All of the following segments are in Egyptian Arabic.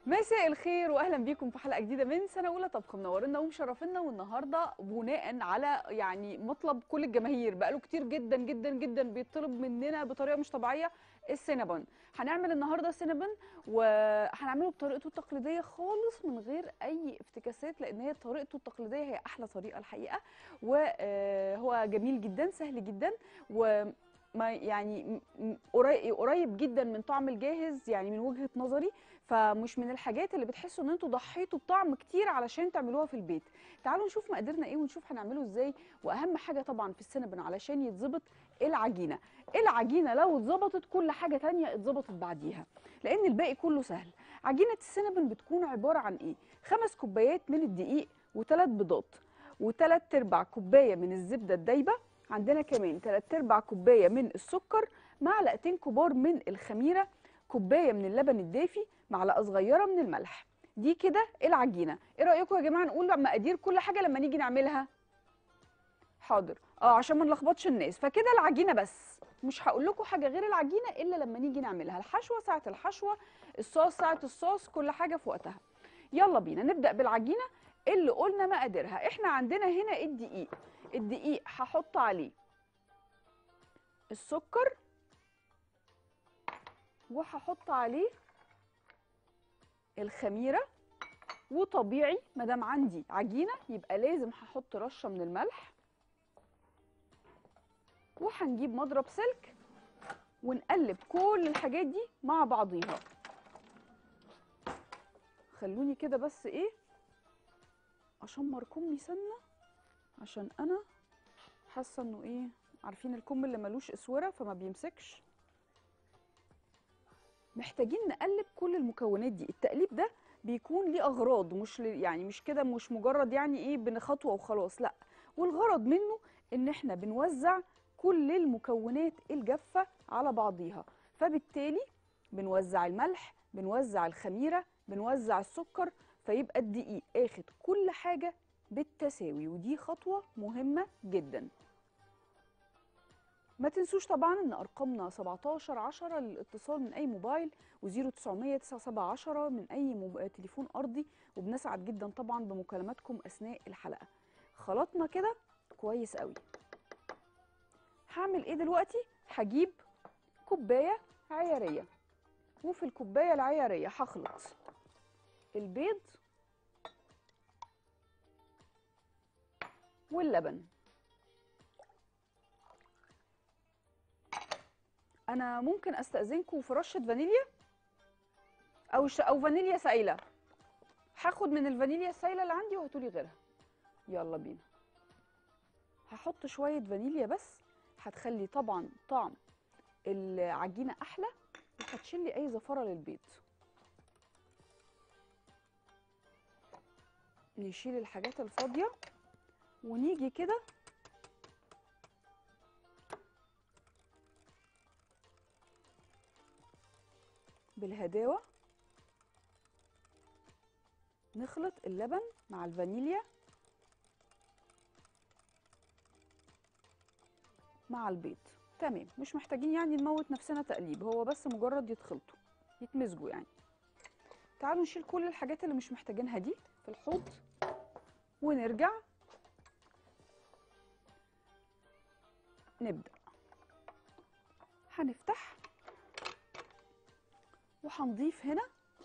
مساء الخير واهلا بيكم في حلقه جديده من سنه اولى طبخ منورنا ومشرفينا والنهارده بناء على يعني مطلب كل الجماهير بقاله كتير جدا جدا جدا بيطلب مننا بطريقه مش طبيعيه السينابون هنعمل النهارده سينابون وهنعمله بطريقته التقليديه خالص من غير اي افتكاسات لان هي طريقته التقليديه هي احلى طريقه الحقيقه وهو جميل جدا سهل جدا و ما يعني م- م- قري- قريب جدا من طعم الجاهز يعني من وجهة نظري فمش من الحاجات اللي بتحسوا ان انتوا ضحيتوا بطعم كتير علشان تعملوها في البيت تعالوا نشوف مقاديرنا ايه ونشوف هنعمله ازاي واهم حاجة طبعا في السينابون علشان يتظبط العجينة العجينة لو اتظبطت كل حاجة تانية اتظبطت بعديها لان الباقي كله سهل عجينة السينابون بتكون عبارة عن ايه خمس كوبايات من الدقيق وثلاث بيضات وثلاث ارباع كوباية من الزبدة الدايبة عندنا كمان 3 ارباع كوبايه من السكر معلقتين كبار من الخميره كوبايه من اللبن الدافي معلقه صغيره من الملح دي كده العجينه ايه رايكم يا جماعه نقول مقادير كل حاجه لما نيجي نعملها حاضر اه عشان ما نلخبطش الناس فكده العجينه بس مش هقول لكم حاجه غير العجينه الا لما نيجي نعملها الحشوه ساعه الحشوه الصوص ساعه الصوص كل حاجه في وقتها يلا بينا نبدا بالعجينه اللي قلنا مقاديرها احنا عندنا هنا الدقيق الدقيق هحط عليه السكر وهحط عليه الخميره وطبيعي ما دام عندي عجينه يبقى لازم هحط رشه من الملح وهنجيب مضرب سلك ونقلب كل الحاجات دي مع بعضيها خلوني كده بس ايه اشمر كمي سنه عشان انا حاسه انه ايه عارفين الكم اللي ملوش اسوره فما بيمسكش محتاجين نقلب كل المكونات دي التقليب ده بيكون ليه اغراض مش ل- يعني مش كده مش مجرد يعني ايه بنخطوه وخلاص لا والغرض منه ان احنا بنوزع كل المكونات الجافه على بعضيها فبالتالي بنوزع الملح بنوزع الخميره بنوزع السكر فيبقى الدقيق اخد كل حاجه بالتساوي ودي خطوه مهمه جدا ما تنسوش طبعا ان ارقامنا 17 10 للاتصال من اي موبايل و0900 9710 من اي موب... تليفون ارضي وبنسعد جدا طبعا بمكالماتكم اثناء الحلقه خلطنا كده كويس قوي هعمل ايه دلوقتي هجيب كوبايه عياريه وفي الكوبايه العياريه هخلط البيض واللبن انا ممكن استاذنكم في رشه فانيليا او ش... او فانيليا سايله هاخد من الفانيليا السايله اللي عندي وهاتولي غيرها يلا بينا هحط شويه فانيليا بس هتخلي طبعا طعم العجينه احلى وهتشيل لي اي زفره للبيض نشيل الحاجات الفاضيه ونيجي كده بالهداوة نخلط اللبن مع الفانيليا مع البيض تمام مش محتاجين يعني نموت نفسنا تقليب هو بس مجرد يتخلطوا يتمزجوا يعني تعالوا نشيل كل الحاجات اللي مش محتاجينها دي في الحوض ونرجع نبدأ هنفتح وهنضيف هنا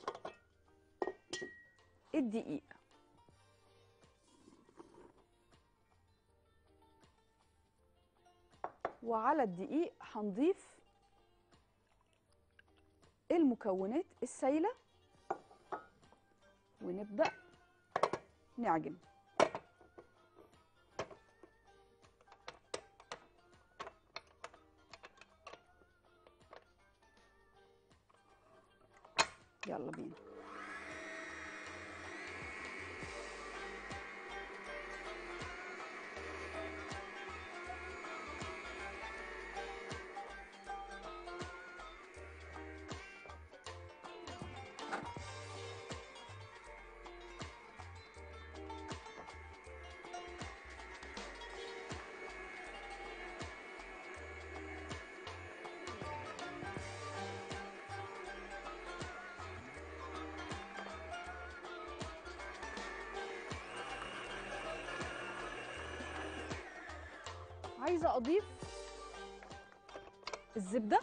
الدقيق وعلى الدقيق هنضيف المكونات السايلة ونبدأ نعجن يلا بينا عايزه اضيف الزبده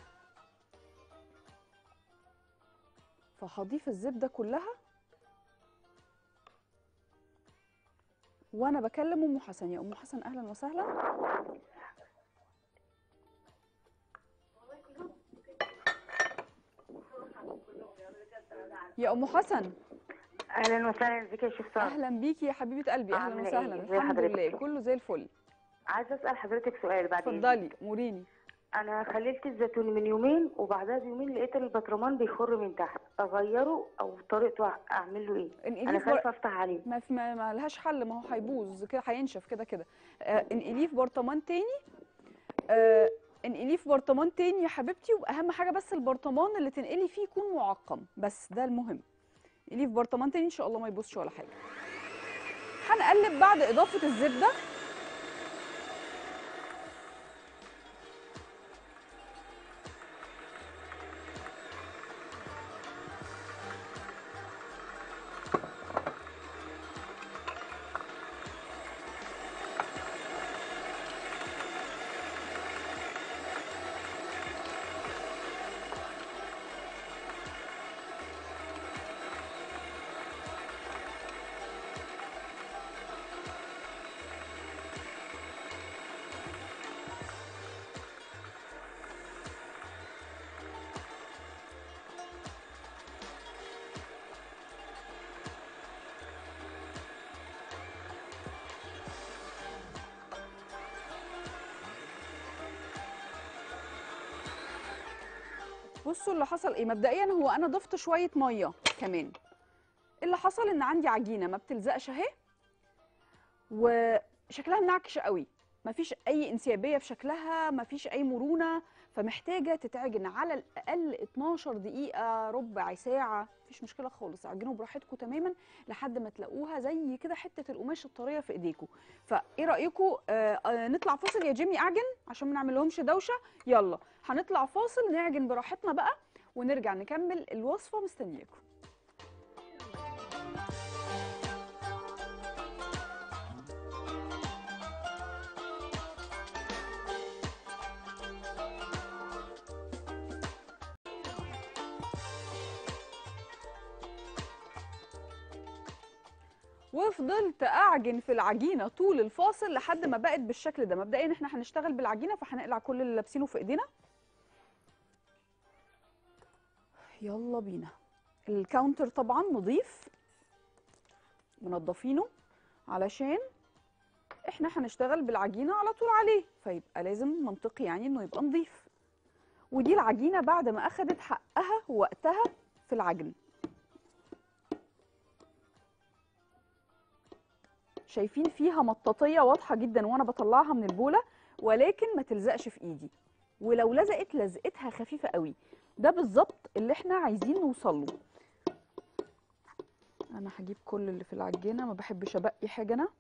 فهضيف الزبده كلها وانا بكلم ام حسن يا ام حسن اهلا وسهلا يا ام حسن اهلا وسهلا ازيك يا شيخ ساره اهلا بيكي يا حبيبه قلبي اهلا عاملة إيه؟ وسهلا إزاي الحمد حضرتك؟ لله كله زي الفل عايزه اسال حضرتك سؤال بعد إذنك. اتفضلي موريني انا خللت الزيتون من يومين وبعدها بيومين لقيت البطرمان بيخر من تحت اغيره او طريقته اعمل له ايه انقليه انا في بر- خايفه افتح عليه ما في ما, ما لهاش حل ما هو هيبوظ كده هينشف كده كده آه انقليه في برطمان تاني آه انقليه في برطمان تاني يا حبيبتي واهم حاجه بس البرطمان اللي تنقلي فيه يكون معقم بس ده المهم انقليه في برطمان تاني ان شاء الله ما يبوظش ولا حاجه هنقلب بعد اضافه الزبده بصوا اللي حصل ايه مبدئيا هو انا ضفت شويه ميه كمان اللي حصل ان عندي عجينه ما بتلزقش اهي وشكلها منعكش قوي مفيش اي انسيابيه في شكلها مفيش اي مرونه فمحتاجه تتعجن على الاقل 12 دقيقه ربع ساعه مفيش مشكله خالص عجنوا براحتكم تماما لحد ما تلاقوها زي كده حته القماش الطريه في ايديكم فايه رايكم آه آه نطلع فاصل يا جيمي اعجن عشان ما نعملهمش دوشه يلا هنطلع فاصل نعجن براحتنا بقى ونرجع نكمل الوصفه مستنياكم وفضلت اعجن في العجينه طول الفاصل لحد ما بقت بالشكل ده مبدئيا احنا هنشتغل بالعجينه فهنقلع كل اللي لابسينه في ايدينا يلا بينا الكاونتر طبعا نضيف منضفينه علشان احنا هنشتغل بالعجينه على طول عليه فيبقى لازم منطقي يعني انه يبقى نضيف ودي العجينه بعد ما اخدت حقها ووقتها في العجن شايفين فيها مطاطيه واضحه جدا وانا بطلعها من البوله ولكن ما تلزقش في ايدي ولو لزقت لزقتها خفيفه قوي ده بالظبط اللي احنا عايزين نوصل له انا هجيب كل اللي في العجينه ما بحبش ابقي حاجه انا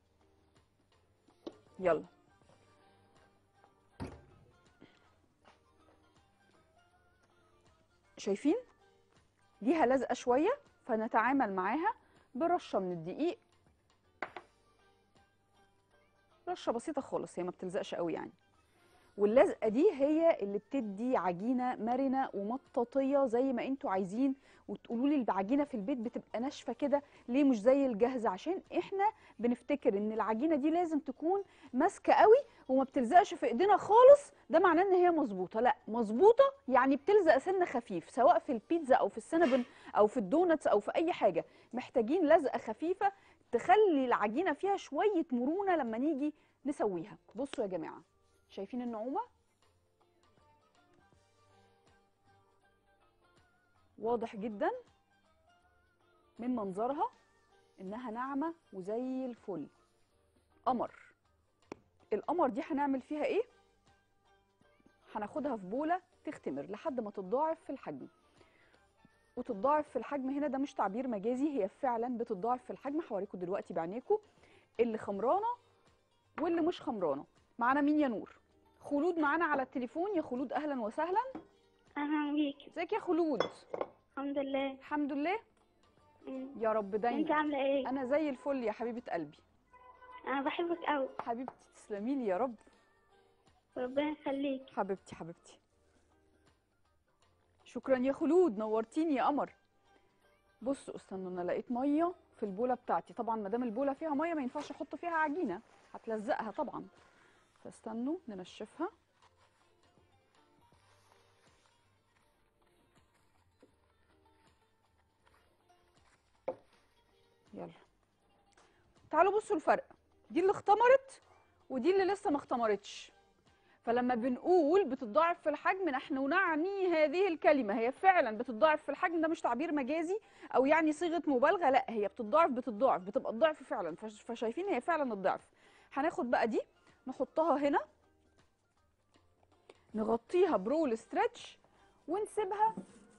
يلا شايفين ليها لزقه شويه فنتعامل معاها برشه من الدقيق رشه بسيطه خالص هي ما بتلزقش قوي يعني واللزقه دي هي اللي بتدي عجينه مرنه ومطاطيه زي ما انتوا عايزين وتقولوا لي العجينه في البيت بتبقى ناشفه كده ليه مش زي الجاهزه عشان احنا بنفتكر ان العجينه دي لازم تكون ماسكه قوي وما بتلزقش في ايدينا خالص ده معناه ان هي مظبوطه لا مظبوطه يعني بتلزق سن خفيف سواء في البيتزا او في السينابون او في الدونتس او في اي حاجه محتاجين لزقه خفيفه تخلي العجينه فيها شويه مرونه لما نيجي نسويها بصوا يا جماعه شايفين النعومه واضح جدا من منظرها انها ناعمه وزي الفل قمر القمر دي هنعمل فيها ايه هناخدها في بوله تختمر لحد ما تتضاعف في الحجم وتتضاعف في الحجم هنا ده مش تعبير مجازي هي فعلا بتتضاعف في الحجم هوريكم دلوقتي بعينيكم اللي خمرانه واللي مش خمرانه معانا مين يا نور خلود معانا على التليفون يا خلود اهلا وسهلا اهلا بيك ازيك يا خلود الحمد لله الحمد لله مم. يا رب انت دايما عامله ايه انا زي الفل يا حبيبه قلبي انا بحبك قوي حبيبتي تسلمي لي يا رب ربنا يخليك حبيبتي حبيبتي شكرا يا خلود نورتيني يا قمر بصوا استنوا انا لقيت ميه في البوله بتاعتي طبعا ما دام البوله فيها ميه ما ينفعش احط فيها عجينه هتلزقها طبعا فاستنوا ننشفها يلا تعالوا بصوا الفرق دي اللي اختمرت ودي اللي لسه ما اختمرتش فلما بنقول بتتضاعف في الحجم نحن نعني هذه الكلمة هي فعلا بتتضاعف في الحجم ده مش تعبير مجازي أو يعني صيغة مبالغة لا هي بتتضاعف بتتضاعف بتبقى الضعف فعلا فش- فشايفين هي فعلا الضعف هناخد بقى دي نحطها هنا نغطيها برول ستريتش ونسيبها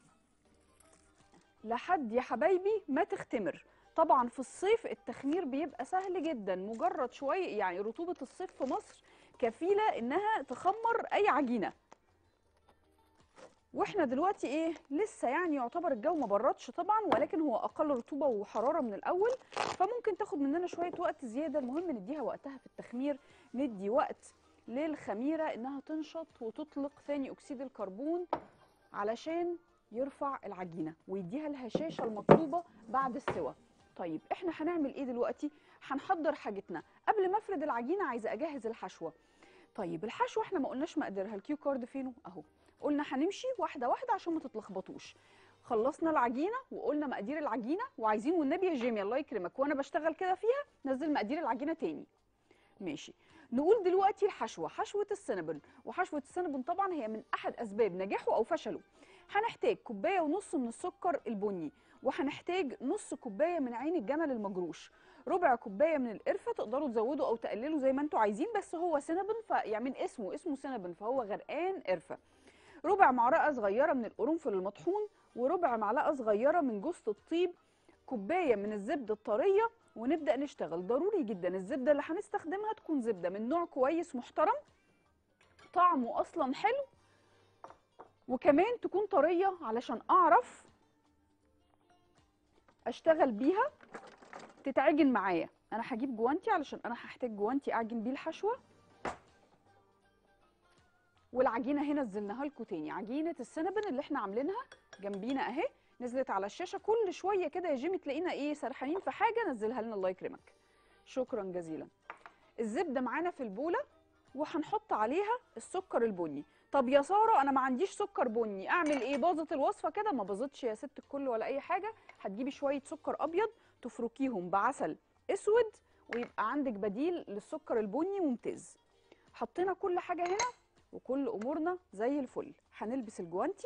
لحد يا حبايبي ما تختمر طبعا في الصيف التخمير بيبقى سهل جدا مجرد شوية يعني رطوبة الصيف في مصر كفيله انها تخمر اي عجينه واحنا دلوقتي ايه لسه يعني يعتبر الجو ما بردش طبعا ولكن هو اقل رطوبه وحراره من الاول فممكن تاخد مننا شويه وقت زياده المهم نديها وقتها في التخمير ندي وقت للخميره انها تنشط وتطلق ثاني اكسيد الكربون علشان يرفع العجينه ويديها الهشاشه المطلوبه بعد السوى طيب احنا هنعمل ايه دلوقتي هنحضر حاجتنا قبل ما افرد العجينه عايزه اجهز الحشوه طيب الحشوه احنا ما قلناش مقدارها الكيو كارد فينه اهو قلنا هنمشي واحده واحده عشان ما تتلخبطوش خلصنا العجينه وقلنا مقادير العجينه وعايزين والنبي يا جيمي الله يكرمك وانا بشتغل كده فيها نزل مقادير العجينه تاني ماشي نقول دلوقتي الحشوه حشوه السنبل وحشوه السنبل طبعا هي من احد اسباب نجاحه او فشله هنحتاج كوبايه ونص من السكر البني وهنحتاج نص كوبايه من عين الجمل المجروش ربع كوبايه من القرفه تقدروا تزودوا او تقللوا زي ما انتوا عايزين بس هو سينابن ف يعني من اسمه اسمه سينابن فهو غرقان قرفه ربع معلقه صغيره من القرنفل المطحون وربع معلقه صغيره من جوز الطيب كوبايه من الزبده الطريه ونبدا نشتغل ضروري جدا الزبده اللي هنستخدمها تكون زبده من نوع كويس محترم طعمه اصلا حلو وكمان تكون طريه علشان اعرف اشتغل بيها تتعجن معايا انا هجيب جوانتي علشان انا هحتاج جوانتي اعجن بيه الحشوه والعجينه هنا نزلناها لكم تاني عجينه السينابن اللي احنا عاملينها جنبينا اهي نزلت على الشاشه كل شويه كده يا جيمي تلاقينا ايه سرحانين في حاجه نزلها لنا الله يكرمك شكرا جزيلا الزبده معانا في البوله وهنحط عليها السكر البني طب يا ساره انا ما عنديش سكر بني اعمل ايه باظت الوصفه كده ما باظتش يا ست الكل ولا اي حاجه هتجيبي شويه سكر ابيض تفركيهم بعسل اسود ويبقى عندك بديل للسكر البني ممتاز حطينا كل حاجه هنا وكل امورنا زي الفل هنلبس الجوانتي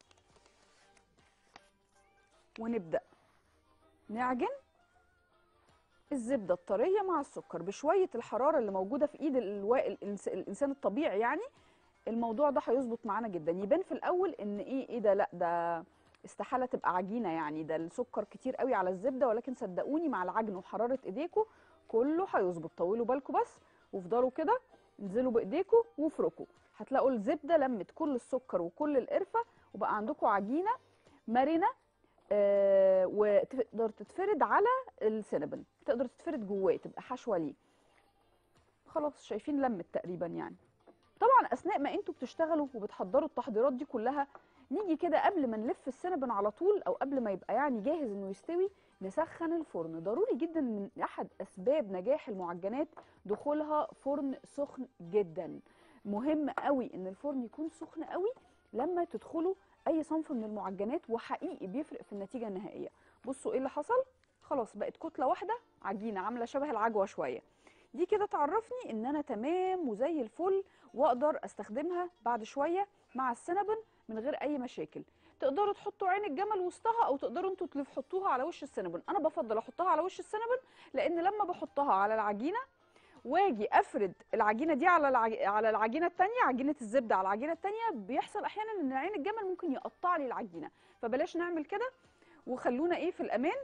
ونبدا نعجن الزبده الطريه مع السكر بشويه الحراره اللي موجوده في ايد الوا- الإنس- الانسان الطبيعي يعني الموضوع ده هيظبط معانا جدا يبان في الاول ان ايه ايه ده لا ده استحاله تبقى عجينه يعني ده السكر كتير قوي على الزبده ولكن صدقوني مع العجن وحراره ايديكم كله هيظبط طولوا بالكم بس وافضلوا كده انزلوا بايديكم وافركوا هتلاقوا الزبده لمت كل السكر وكل القرفه وبقى عندكم عجينه مرنه آه وتقدر تتفرد على السينابن تقدر تتفرد جواه تبقى حشوه ليه خلاص شايفين لمت تقريبا يعني طبعا اثناء ما انتوا بتشتغلوا وبتحضروا التحضيرات دي كلها نيجي كده قبل ما نلف السينابن على طول او قبل ما يبقى يعني جاهز انه يستوي نسخن الفرن ضروري جدا من احد اسباب نجاح المعجنات دخولها فرن سخن جدا مهم قوي ان الفرن يكون سخن قوي لما تدخلوا اي صنف من المعجنات وحقيقي بيفرق في النتيجه النهائيه بصوا ايه اللي حصل خلاص بقت كتله واحده عجينه عامله شبه العجوه شويه دي كده تعرفني ان انا تمام وزي الفل واقدر استخدمها بعد شويه مع السينابن من غير اي مشاكل تقدروا تحطوا عين الجمل وسطها او تقدروا انتوا تحطوها على وش السينابن انا بفضل احطها على وش السينابن لان لما بحطها على العجينه واجي افرد العجينه دي على العج... على العجينه الثانيه عجينه الزبده على العجينه الثانيه بيحصل احيانا ان عين الجمل ممكن يقطع لي العجينه فبلاش نعمل كده وخلونا ايه في الامان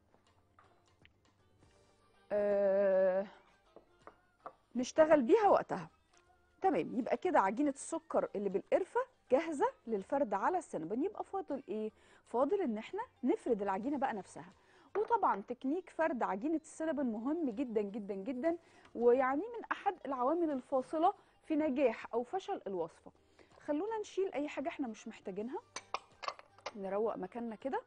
آه... نشتغل بيها وقتها تمام يبقى كده عجينه السكر اللي بالقرفه جاهزه للفرد على السينابن يبقى فاضل ايه فاضل ان احنا نفرد العجينه بقى نفسها وطبعا تكنيك فرد عجينه السينابن مهم جدا جدا جدا ويعني من احد العوامل الفاصله في نجاح او فشل الوصفه خلونا نشيل اي حاجه احنا مش محتاجينها نروق مكاننا كده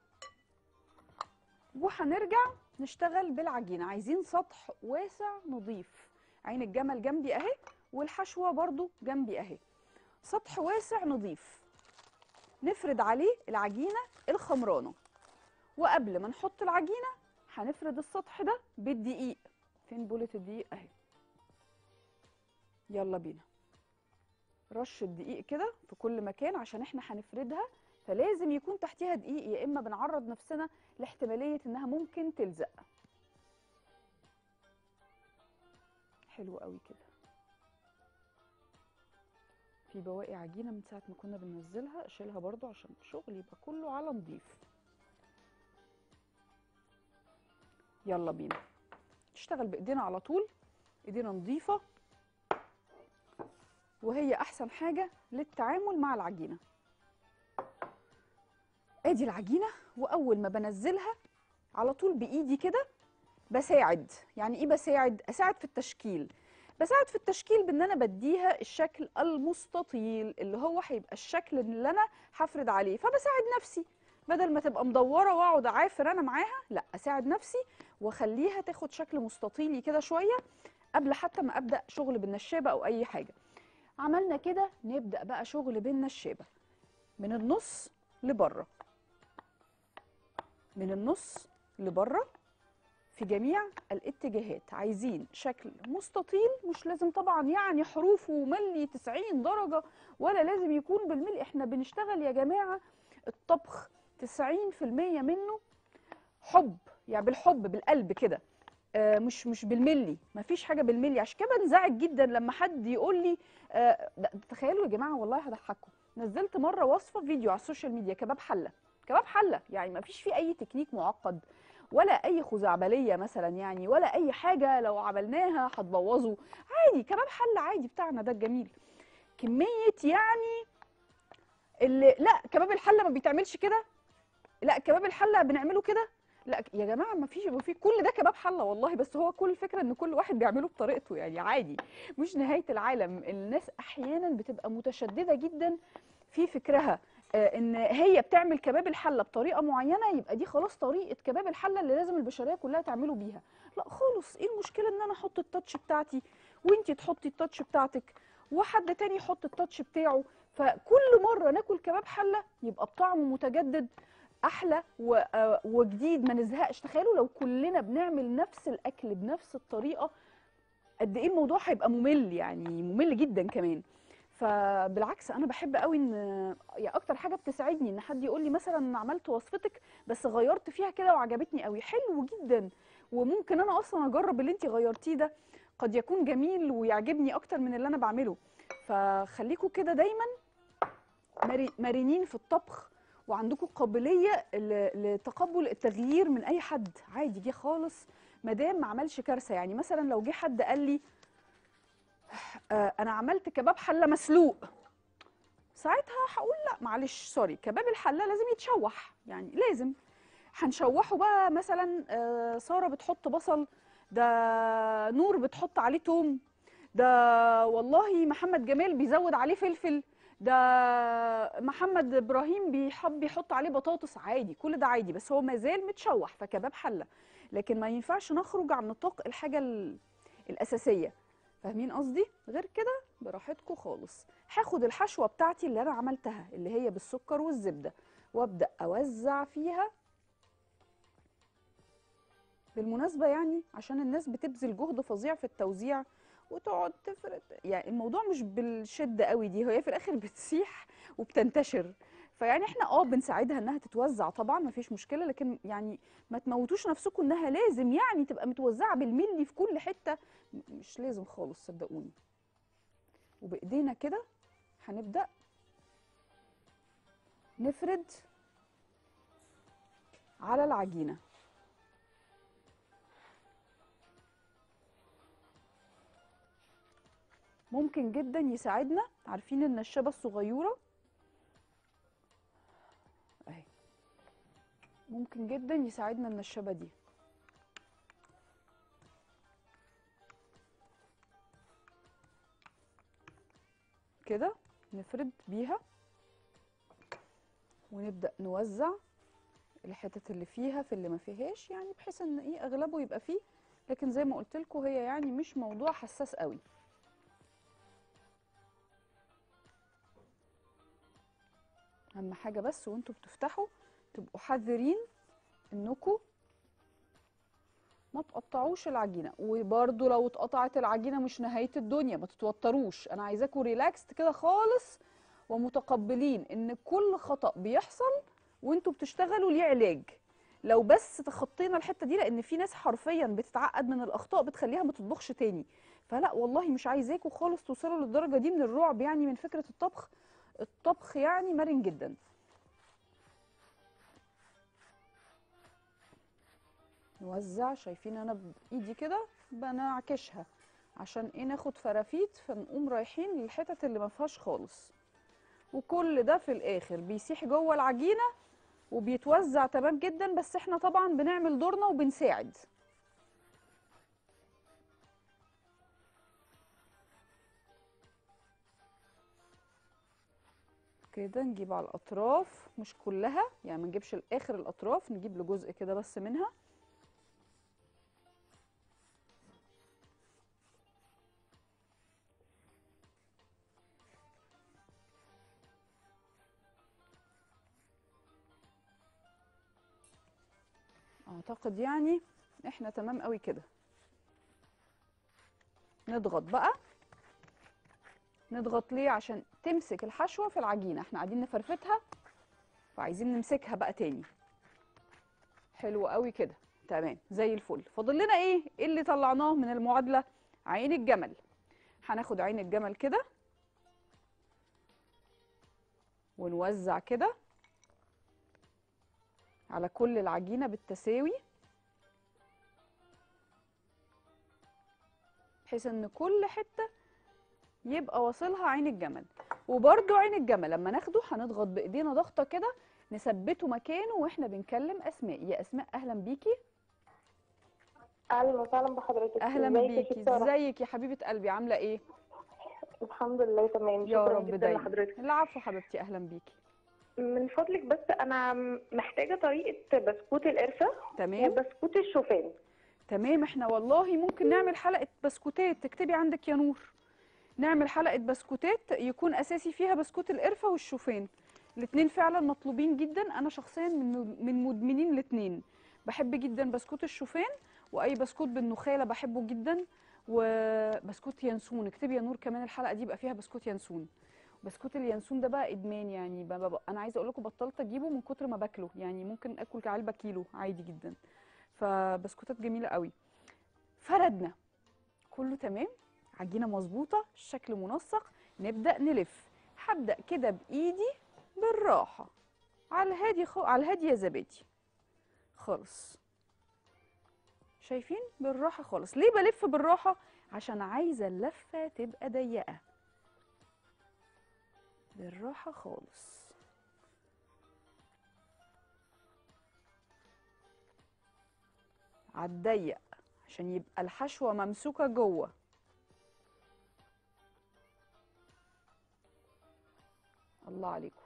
وهنرجع نشتغل بالعجينه عايزين سطح واسع نظيف عين الجمل جنبي اهي والحشوه برضو جنبي اهي سطح واسع نظيف نفرد عليه العجينه الخمرانه وقبل ما نحط العجينه هنفرد السطح ده بالدقيق فين بولة الدقيق اهي يلا بينا رش الدقيق كده في كل مكان عشان احنا هنفردها فلازم يكون تحتيها دقيق يا اما بنعرض نفسنا لاحتماليه انها ممكن تلزق حلو قوي كده في بواقي عجينه من ساعه ما كنا بننزلها اشيلها برضو عشان الشغل يبقى كله على نضيف يلا بينا نشتغل بايدينا على طول ايدينا نظيفه وهي احسن حاجه للتعامل مع العجينه ادي العجينه واول ما بنزلها على طول بايدي كده بساعد يعني ايه بساعد اساعد في التشكيل بساعد في التشكيل بان انا بديها الشكل المستطيل اللي هو هيبقى الشكل اللي انا هفرد عليه فبساعد نفسي بدل ما تبقى مدوره واقعد اعافر انا معاها لا اساعد نفسي واخليها تاخد شكل مستطيلي كده شويه قبل حتى ما ابدا شغل بالنشابه او اي حاجه عملنا كده نبدا بقى شغل بالنشابه من النص لبره من النص لبره في جميع الاتجاهات عايزين شكل مستطيل مش لازم طبعا يعني حروف وملي 90 درجة ولا لازم يكون بالملي احنا بنشتغل يا جماعة الطبخ 90% منه حب يعني بالحب بالقلب كده آه مش مش بالملي مفيش حاجة بالملي عشان كده بنزعج جدا لما حد يقول لي آه ده- تخيلوا يا جماعة والله هضحككم نزلت مرة وصفة فيديو على السوشيال ميديا كباب حلة كباب حلة يعني مفيش فيه أي تكنيك معقد ولا اي خزعبليه مثلا يعني ولا اي حاجه لو عملناها هتبوظه عادي كباب حل عادي بتاعنا ده الجميل كميه يعني اللي لا كباب الحله ما بيتعملش كده لا كباب الحله بنعمله كده لا يا جماعه ما فيش في كل ده كباب حله والله بس هو كل الفكره ان كل واحد بيعمله بطريقته يعني عادي مش نهايه العالم الناس احيانا بتبقى متشدده جدا في فكرها آه، ان هي بتعمل كباب الحله بطريقه معينه يبقى دي خلاص طريقه كباب الحله اللي لازم البشريه كلها تعمله بيها لا خالص ايه المشكله ان انا احط التاتش بتاعتي وانتي تحطي التاتش بتاعتك وحد تاني يحط التاتش بتاعه فكل مره ناكل كباب حله يبقى بطعم متجدد احلى و- آه، وجديد ما نزهقش تخيلوا لو كلنا بنعمل نفس الاكل بنفس الطريقه قد ايه الموضوع هيبقى ممل يعني ممل جدا كمان فبالعكس انا بحب قوي ان يعني اكتر حاجه بتسعدني ان حد يقول لي مثلا أنا عملت وصفتك بس غيرت فيها كده وعجبتني قوي حلو جدا وممكن انا اصلا اجرب اللي انت غيرتيه ده قد يكون جميل ويعجبني اكتر من اللي انا بعمله فخليكم كده دايما مري- مرنين في الطبخ وعندكم قابليه ل- لتقبل التغيير من اي حد عادي دي خالص ما دام ما عملش كارثه يعني مثلا لو جه حد قال لي آه، انا عملت كباب حله مسلوق ساعتها هقول لا معلش سوري كباب الحله لازم يتشوح يعني لازم هنشوحه بقى مثلا آه، ساره بتحط بصل ده نور بتحط عليه توم ده والله محمد جمال بيزود عليه فلفل ده محمد ابراهيم بيحب يحط عليه بطاطس عادي كل ده عادي بس هو مازال متشوح فكباب حله لكن ما ينفعش نخرج عن نطاق الحاجه ال- الاساسيه فاهمين قصدي غير كده براحتكم خالص هاخد الحشوه بتاعتي اللي انا عملتها اللي هي بالسكر والزبده وابدا اوزع فيها بالمناسبه يعني عشان الناس بتبذل جهد فظيع في التوزيع وتقعد تفرد يعني الموضوع مش بالشده قوي دي هي في الاخر بتسيح وبتنتشر فيعني احنا اه بنساعدها انها تتوزع طبعا مفيش مشكله لكن يعني ما تموتوش نفسكم انها لازم يعني تبقى متوزعه بالملي في كل حته م- مش لازم خالص صدقوني وبايدينا كده هنبدا نفرد على العجينه ممكن جدا يساعدنا عارفين النشابه الصغيره اهي ممكن جدا يساعدنا النشابه دي نفرد بيها ونبدأ نوزع الحتت اللي فيها في اللي ما فيهاش يعني بحيث ان ايه اغلبه يبقى فيه لكن زي ما قلت لكم هي يعني مش موضوع حساس قوي اهم حاجه بس وانتوا بتفتحوا تبقوا حذرين انكم ما تقطعوش العجينه وبرده لو اتقطعت العجينه مش نهايه الدنيا ما تتوتروش انا عايزاكم ريلاكست كده خالص ومتقبلين ان كل خطأ بيحصل وانتوا بتشتغلوا ليه علاج لو بس تخطينا الحته دي لان في ناس حرفيا بتتعقد من الاخطاء بتخليها ما تطبخش تاني فلا والله مش عايزاكم خالص توصلوا للدرجه دي من الرعب يعني من فكره الطبخ الطبخ يعني مرن جدا نوزع شايفين انا بايدي كده بنعكشها عشان ايه ناخد فرافيت فنقوم رايحين للحتت اللي ما فيهاش خالص وكل ده في الاخر بيسيح جوه العجينه وبيتوزع تمام جدا بس احنا طبعا بنعمل دورنا وبنساعد كده نجيب على الاطراف مش كلها يعني ما نجيبش لاخر الاطراف نجيب لجزء كده بس منها اعتقد يعني احنا تمام قوي كده نضغط بقى نضغط ليه عشان تمسك الحشوه في العجينه احنا قاعدين نفرفتها وعايزين نمسكها بقى تاني حلو قوي كده تمام زي الفل فاضل لنا ايه ايه اللي طلعناه من المعادله عين الجمل هناخد عين الجمل كده ونوزع كده على كل العجينه بالتساوي بحيث ان كل حته يبقى واصلها عين الجمل وبرده عين الجمل لما ناخده هنضغط بايدينا ضغطه كده نثبته مكانه واحنا بنكلم اسماء يا اسماء اهلا بيكي اهلا وسهلا بحضرتك اهلا ازيك يا بيكي ست سارة؟ ازيك يا حبيبه قلبي عامله ايه الحمد لله تمام يا شكرا رب جدا دايما لحضرتك العفو حبيبتي اهلا بيكي من فضلك بس انا محتاجه طريقه بسكوت القرفه تمام وبسكوت الشوفان تمام احنا والله ممكن نعمل حلقه بسكوتات تكتبي عندك يا نور نعمل حلقه بسكوتات يكون اساسي فيها بسكوت القرفه والشوفان الاثنين فعلا مطلوبين جدا انا شخصيا من من مدمنين الاثنين بحب جدا بسكوت الشوفان واي بسكوت بالنخاله بحبه جدا وبسكوت ينسون اكتبي يا نور كمان الحلقه دي يبقى فيها بسكوت ينسون بسكوت اليانسون ده بقى ادمان يعني ب- ب- انا عايزه اقول لكم بطلت اجيبه من كتر ما باكله يعني ممكن اكل علبه كيلو عادي جدا فبسكوتات جميله قوي فردنا كله تمام عجينه مظبوطه الشكل منسق نبدا نلف هبدا كده بايدي بالراحه على الهادي خ... على الهادي يا زبادي خالص شايفين بالراحه خالص ليه بلف بالراحه عشان عايزه اللفه تبقى ضيقه بالراحه خالص عالضيق عشان يبقى الحشوه ممسوكه جوه الله عليكم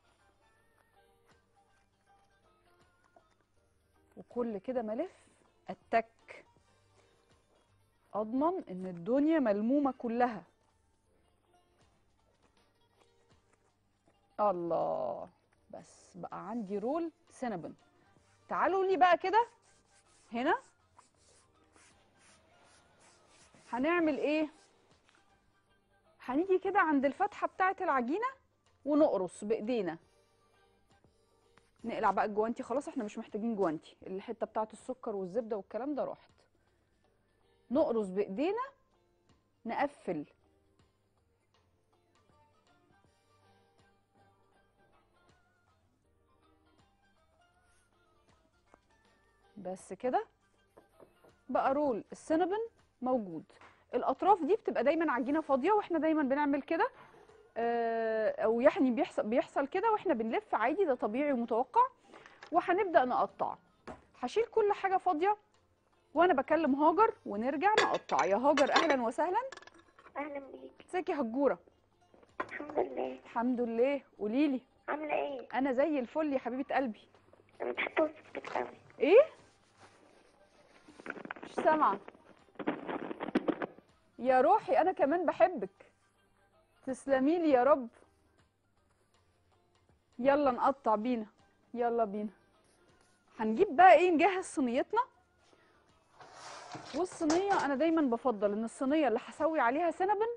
وكل كده ما الف اتك اضمن ان الدنيا ملمومه كلها الله بس بقى عندي رول سينابون تعالوا لي بقى كده هنا هنعمل ايه هنيجي كده عند الفتحه بتاعه العجينه ونقرص بايدينا نقلع بقى الجوانتي خلاص احنا مش محتاجين جوانتي الحته بتاعه السكر والزبده والكلام ده راحت نقرص بايدينا نقفل بس كده بقى رول السينابون موجود الاطراف دي بتبقى دايما عجينه فاضيه واحنا دايما بنعمل كده آه، او يعني بيحصل بيحصل كده واحنا بنلف عادي ده طبيعي ومتوقع وهنبدا نقطع هشيل كل حاجه فاضيه وانا بكلم هاجر ونرجع نقطع يا هاجر اهلا وسهلا اهلا بيك ازيك يا هجوره الحمد لله الحمد لله قولي لي عاملة ايه؟ انا زي الفل يا حبيبه قلبي انا بحب وصفتك قوي ايه مش سامعه يا روحي انا كمان بحبك تسلمي لي يا رب يلا نقطع بينا يلا بينا هنجيب بقى ايه نجهز صينيتنا والصينيه انا دايما بفضل ان الصينيه اللي هسوي عليها سينابن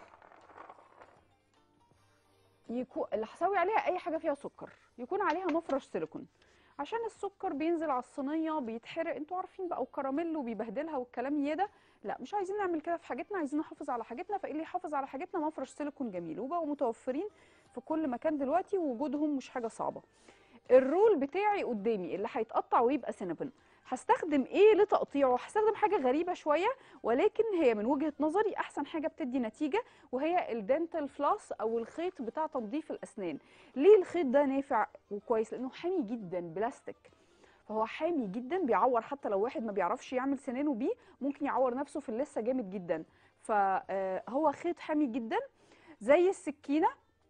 يكون اللي هسوي عليها اي حاجه فيها سكر يكون عليها مفرش سيليكون عشان السكر بينزل على الصينيه بيتحرق انتوا عارفين بقى والكراميل وبيبهدلها والكلام يدا لا مش عايزين نعمل كده في حاجتنا عايزين نحافظ على حاجتنا فايه اللي يحافظ على حاجتنا مفرش سيليكون جميل وبقوا متوفرين في كل مكان دلوقتي ووجودهم مش حاجه صعبه الرول بتاعي قدامي اللي هيتقطع ويبقى سينابن هستخدم ايه لتقطيعه هستخدم حاجه غريبه شويه ولكن هي من وجهه نظري احسن حاجه بتدي نتيجه وهي الدنتال فلاس او الخيط بتاع تنظيف الاسنان ليه الخيط ده نافع وكويس لانه حامي جدا بلاستيك فهو حامي جدا بيعور حتى لو واحد ما بيعرفش يعمل سنانه بيه ممكن يعور نفسه في اللثه جامد جدا فهو خيط حامي جدا زي السكينه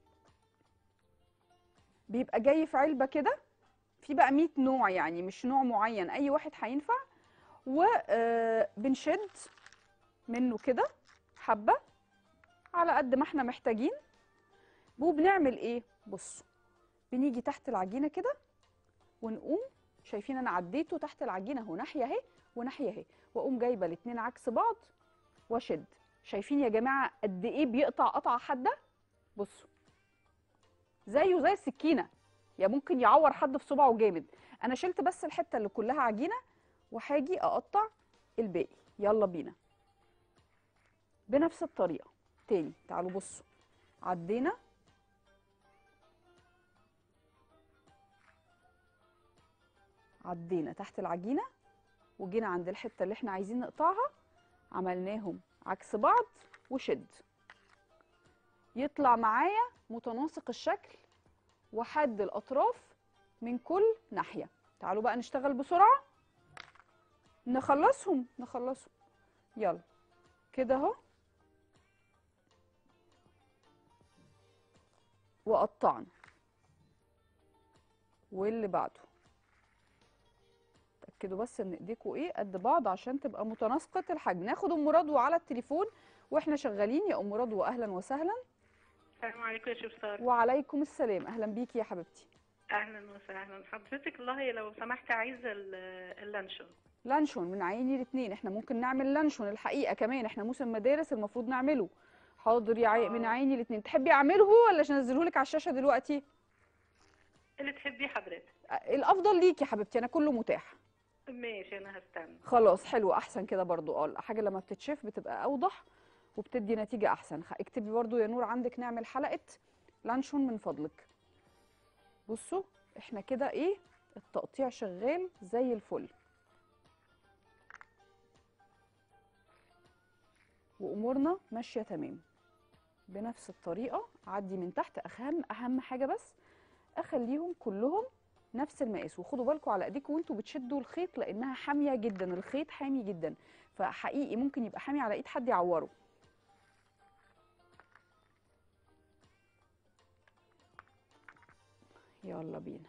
بيبقى جاي في علبه كده في بقى 100 نوع يعني مش نوع معين اي واحد هينفع وبنشد منه كده حبه على قد ما احنا محتاجين وبنعمل ايه بصوا بنيجي تحت العجينه كده ونقوم شايفين انا عديته تحت العجينه اهو ناحيه اهي وناحيه اهي واقوم جايبه الاتنين عكس بعض واشد شايفين يا جماعه قد ايه بيقطع قطعه حاده بصوا زيه زي السكينه يا ممكن يعور حد في صبعه جامد انا شلت بس الحته اللي كلها عجينه وهاجي اقطع الباقي يلا بينا بنفس الطريقه تاني تعالوا بصوا عدينا عدينا تحت العجينه وجينا عند الحته اللي احنا عايزين نقطعها عملناهم عكس بعض وشد يطلع معايا متناسق الشكل وحد الاطراف من كل ناحيه تعالوا بقى نشتغل بسرعه نخلصهم نخلصهم يلا كده اهو وقطعنا واللي بعده تاكدوا بس ان ايديكوا ايه قد بعض عشان تبقى متناسقه الحجم ناخد ام رضوى على التليفون واحنا شغالين يا ام رضوى اهلا وسهلا السلام عليكم يا شيخ سارة وعليكم السلام اهلا بيكي يا حبيبتي اهلا وسهلا حضرتك والله لو سمحت عايزه ال- اللانشون لانشون من عيني الاثنين احنا ممكن نعمل لانشون الحقيقه كمان احنا موسم مدارس المفروض نعمله حاضر يا عي... من آه. عيني الاثنين تحبي اعمله ولا انزله لك على الشاشه دلوقتي اللي تحبيه حضرتك أ- الافضل ليكي يا حبيبتي انا كله متاح ماشي انا هستنى خلاص حلو احسن كده برضو اه الحاجه لما بتتشاف بتبقى اوضح وبتدي نتيجه احسن خ- اكتبي برضو يا نور عندك نعمل حلقه لانشون من فضلك بصوا احنا كده ايه التقطيع شغال زي الفل وامورنا ماشيه تمام بنفس الطريقه عدي من تحت اهم اهم حاجه بس اخليهم كلهم نفس المقاس وخدوا بالكم على ايديكم وانتوا بتشدوا الخيط لانها حاميه جدا الخيط حامي جدا فحقيقي ممكن يبقى حامي على ايد حد يعوره يلا بينا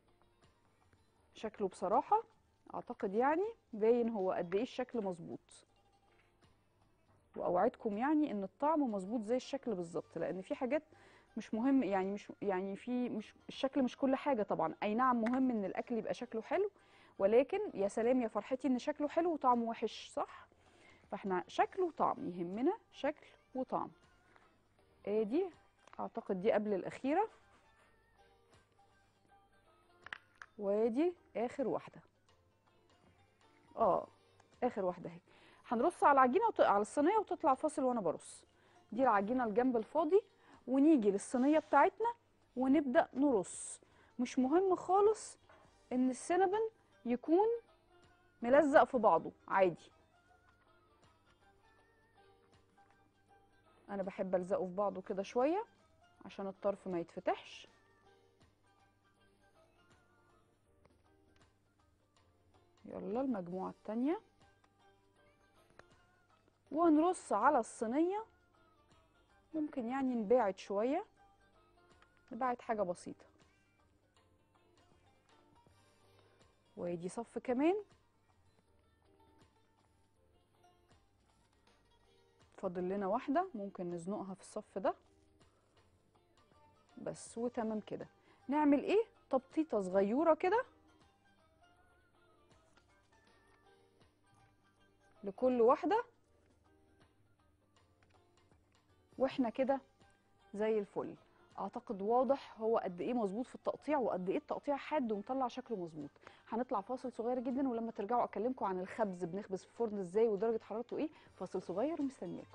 شكله بصراحه اعتقد يعني باين هو قد ايه الشكل مظبوط واوعدكم يعني ان الطعم مظبوط زي الشكل بالظبط لان في حاجات مش مهم يعني مش يعني في مش الشكل مش كل حاجه طبعا اي نعم مهم ان الاكل يبقى شكله حلو ولكن يا سلام يا فرحتي ان شكله حلو وطعمه وحش صح فاحنا شكل وطعم يهمنا شكل وطعم ادي اعتقد دي قبل الاخيره وادي اخر واحده اه اخر واحده اهي هنرص على العجينه وت... على الصينيه وتطلع فاصل وانا برص دي العجينه الجنب الفاضي ونيجي للصينيه بتاعتنا ونبدا نرص مش مهم خالص ان السينابن يكون ملزق في بعضه عادي انا بحب الزقه في بعضه كده شويه عشان الطرف ما يتفتحش يلا المجموعه التانيه ونرص على الصينيه ممكن يعني نباعد شويه نبعت حاجه بسيطه وادي صف كمان فاضل لنا واحده ممكن نزنقها في الصف ده بس وتمام كده نعمل ايه تبطيطه صغيره كده لكل واحده واحنا كده زي الفل اعتقد واضح هو قد ايه مظبوط في التقطيع وقد ايه التقطيع حاد ومطلع شكله مظبوط هنطلع فاصل صغير جدا ولما ترجعوا اكلمكم عن الخبز بنخبز في الفرن ازاي ودرجه حرارته ايه فاصل صغير ومستنياكم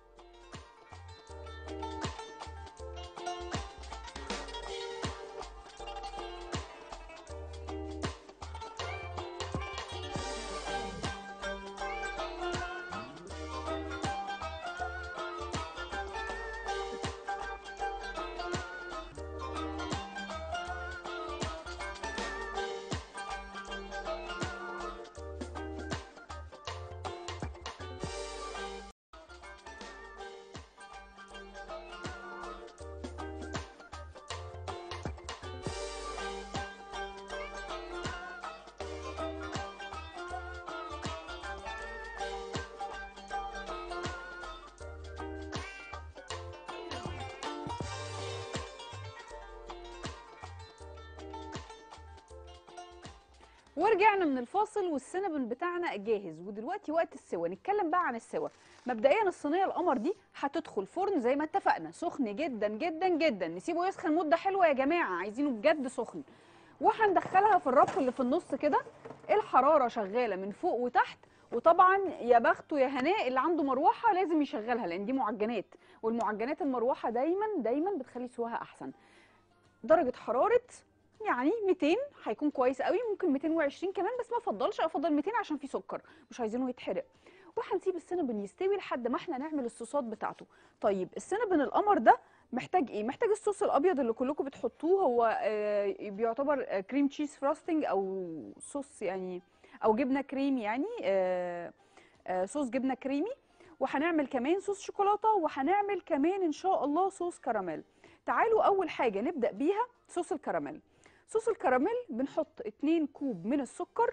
ورجعنا من الفاصل والسينابون بتاعنا جاهز ودلوقتي وقت السوا نتكلم بقى عن السوا مبدئيا الصينيه القمر دي هتدخل فرن زي ما اتفقنا سخن جدا جدا جدا نسيبه يسخن مده حلوه يا جماعه عايزينه بجد سخن وهندخلها في الرف اللي في النص كده الحراره شغاله من فوق وتحت وطبعا يا بخته يا هناء اللي عنده مروحه لازم يشغلها لان دي معجنات والمعجنات المروحه دايما دايما بتخلي سواها احسن درجه حراره يعني 200 هيكون كويس قوي ممكن 220 كمان بس ما افضلش افضل 200 عشان فيه سكر مش عايزينه يتحرق وهنسيب السينابون يستوي لحد ما احنا نعمل الصوصات بتاعته طيب السينابون القمر ده محتاج ايه محتاج الصوص الابيض اللي كلكم بتحطوه هو آه، بيعتبر آه، كريم تشيز فراستنج او صوص يعني او جبنه كريمي يعني آه، آه، صوص جبنه كريمي وهنعمل كمان صوص شوكولاته وهنعمل كمان ان شاء الله صوص كراميل تعالوا اول حاجه نبدا بيها صوص الكراميل صوص الكراميل بنحط 2 كوب من السكر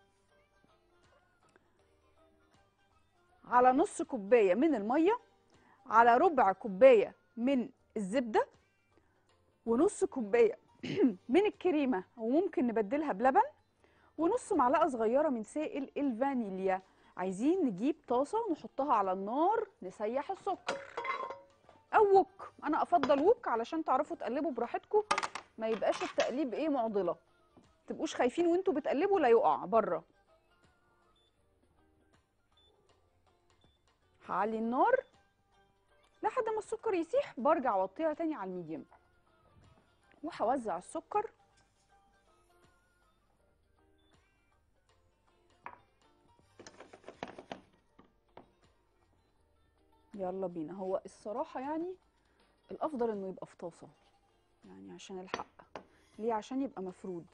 على نص كوبايه من الميه على ربع كوبايه من الزبده ونص كوبايه من الكريمه وممكن نبدلها بلبن ونص معلقه صغيره من سائل الفانيليا عايزين نجيب طاسه ونحطها على النار نسيح السكر او وك انا افضل وك علشان تعرفوا تقلبوا براحتكم ما يبقاش التقليب ايه معضله تبقوش خايفين وانتوا بتقلبوا لا يقع بره هعلي النار لحد ما السكر يسيح برجع اوطيها تاني على الميديم وهوزع السكر يلا بينا هو الصراحة يعني الأفضل إنه يبقى في طاسة يعني عشان الحق ليه عشان يبقى مفرود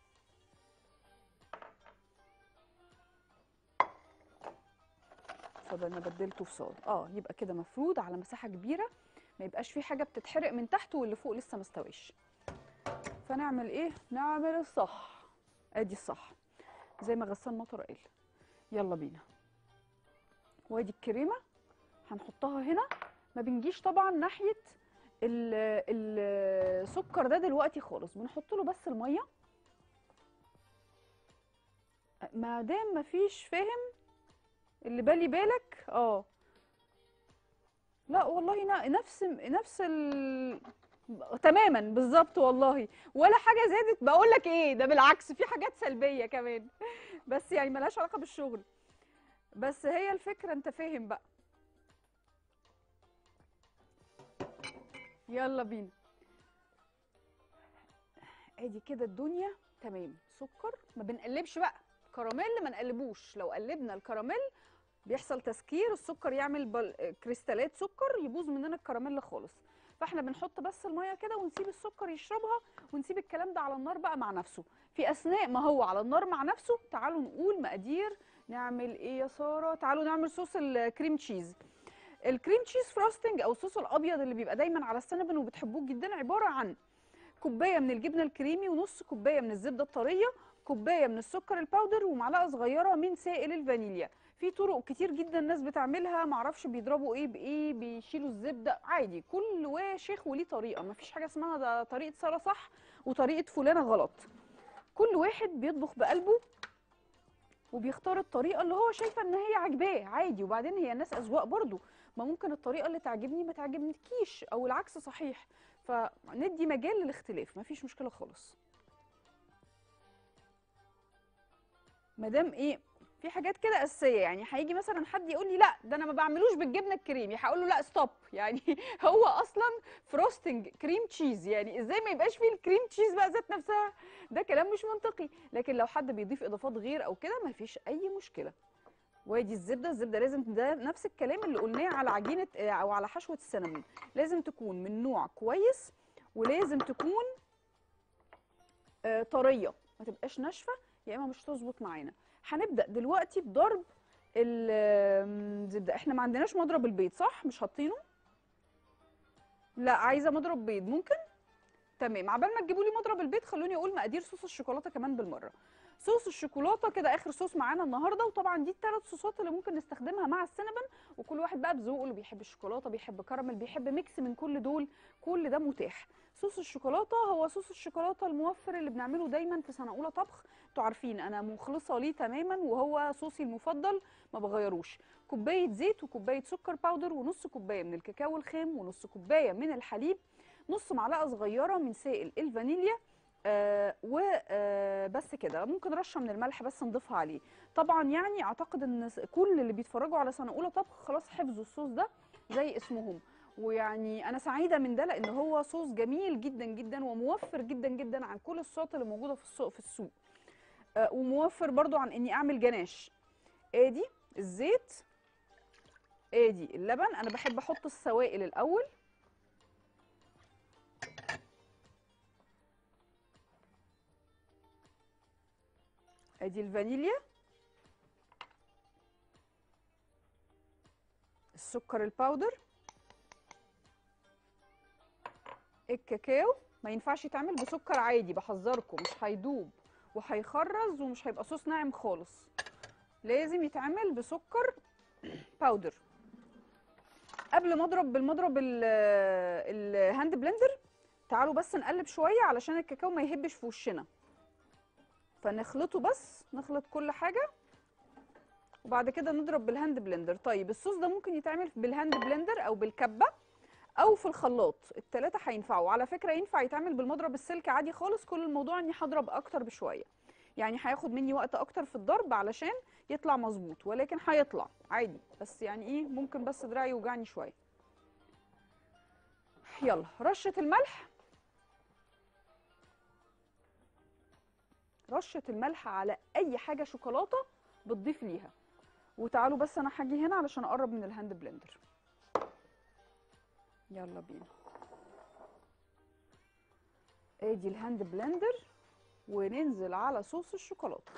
فانا بدلته في صاج اه يبقى كده مفرود على مساحه كبيره ما يبقاش في حاجه بتتحرق من تحت واللي فوق لسه ما استويش فنعمل ايه نعمل الصح ادي الصح زي ما غسان مطر قال يلا بينا وادي الكريمه هنحطها هنا ما بنجيش طبعا ناحيه ال- السكر ده دلوقتي خالص بنحط له بس الميه ما دام مفيش فاهم اللي بالي بالك اه لا والله ن- نفس نفس ال... تماما بالظبط والله ولا حاجه زادت بقول لك ايه ده بالعكس في حاجات سلبيه كمان بس يعني ملهاش علاقه بالشغل بس هي الفكره انت فاهم بقى يلا بينا ادي كده الدنيا تمام سكر ما بنقلبش بقى كراميل ما نقلبوش لو قلبنا الكراميل بيحصل تسكير السكر يعمل بل... كريستالات سكر يبوظ مننا الكراميل خالص فاحنا بنحط بس الميه كده ونسيب السكر يشربها ونسيب الكلام ده على النار بقى مع نفسه في اثناء ما هو على النار مع نفسه تعالوا نقول مقادير نعمل ايه يا ساره تعالوا نعمل صوص الكريم تشيز الكريم تشيز فروستنج او الصوص الابيض اللي بيبقى دايما على السينابون وبتحبوه جدا عباره عن كوبايه من الجبنه الكريمي ونص كوبايه من الزبده الطريه كوبايه من السكر الباودر ومعلقه صغيره من سائل الفانيليا في طرق كتير جدا الناس بتعملها معرفش بيضربوا ايه بايه بيشيلوا الزبده عادي كل وشيخ وليه طريقه مفيش حاجه اسمها ده طريقه ساره صح وطريقه فلانه غلط كل واحد بيطبخ بقلبه وبيختار الطريقه اللي هو شايفه ان هي عاجباه عادي وبعدين هي الناس اذواق برضو ما ممكن الطريقه اللي تعجبني ما تعجبنيكيش او العكس صحيح فندي مجال للاختلاف مفيش مشكله خالص مادام ايه في حاجات كده اساسيه يعني هيجي مثلا حد يقول لي لا ده انا ما بعملوش بالجبنه الكريمي هقول له لا ستوب يعني هو اصلا فروستنج كريم تشيز يعني ازاي ما يبقاش فيه الكريم تشيز بقى ذات نفسها ده كلام مش منطقي لكن لو حد بيضيف اضافات غير او كده مفيش اي مشكله وادي الزبده الزبده لازم ده نفس الكلام اللي قلناه على عجينه آه، او على حشوه السينامون لازم تكون من نوع كويس ولازم تكون آه، طريه ما تبقاش ناشفه يا اما مش تظبط معانا هنبدا دلوقتي بضرب ال- الزبده احنا ما عندناش مضرب البيض صح مش حاطينه لا عايزه مضرب بيض ممكن تمام عبال ما تجيبوا لي مضرب البيض خلوني اقول مقادير صوص الشوكولاته كمان بالمره صوص الشوكولاته كده اخر صوص معانا النهارده وطبعا دي الثلاث صوصات اللي ممكن نستخدمها مع السينابون وكل واحد بقى بذوقه اللي بيحب الشوكولاته بيحب كراميل بيحب ميكس من كل دول كل ده متاح صوص الشوكولاته هو صوص الشوكولاته الموفر اللي بنعمله دايما في سنه اولى طبخ انتوا عارفين انا مخلصه ليه تماما وهو صوصي المفضل ما بغيروش كوبايه زيت وكوبايه سكر باودر ونص كوبايه من الكاكاو الخام ونص كوبايه من الحليب نص معلقه صغيره من سائل الفانيليا آه وبس كده ممكن رشه من الملح بس نضيفها عليه طبعا يعني اعتقد ان س- كل اللي بيتفرجوا على سنه اولى طبخ خلاص حفظوا الصوص ده زي اسمهم ويعني انا سعيده من ده لان هو صوص جميل جدا جدا وموفر جدا جدا عن كل الصوصات اللي موجوده في السوق في السوق آه وموفر برضو عن اني اعمل جناش ادي الزيت ادي اللبن انا بحب احط السوائل الاول ادي الفانيليا السكر الباودر الكاكاو ما ينفعش يتعمل بسكر عادي بحذركم مش هيدوب وهيخرز ومش هيبقى صوص ناعم خالص لازم يتعمل بسكر باودر قبل ما اضرب بالمضرب ال- الهاند بلندر تعالوا بس نقلب شويه علشان الكاكاو ما يهبش في وشنا فنخلطه بس نخلط كل حاجه وبعد كده نضرب بالهاند بلندر طيب الصوص ده ممكن يتعمل بالهاند بلندر او بالكبه او في الخلاط التلاته هينفعوا على فكره ينفع يتعمل بالمضرب السلك عادي خالص كل الموضوع اني هضرب اكتر بشويه يعني هياخد مني وقت اكتر في الضرب علشان يطلع مظبوط ولكن هيطلع عادي بس يعني ايه ممكن بس دراعي يوجعني شويه يلا رشه الملح رشه الملح على اي حاجه شوكولاته بتضيف ليها وتعالوا بس انا هاجي هنا علشان اقرب من الهاند بلندر يلا بينا ادي الهاند بلندر وننزل على صوص الشوكولاته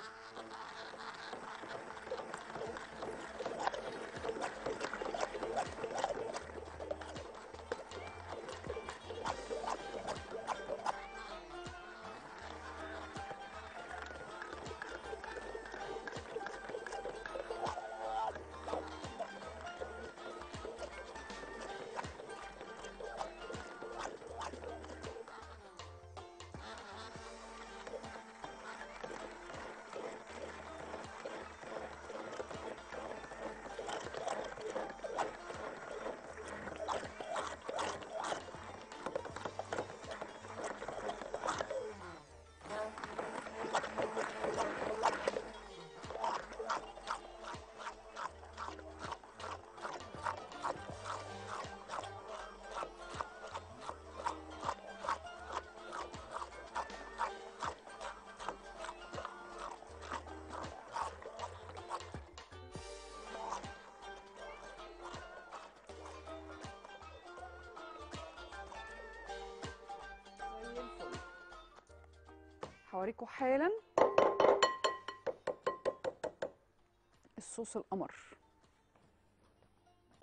زي الفل هوريكم حالا الصوص القمر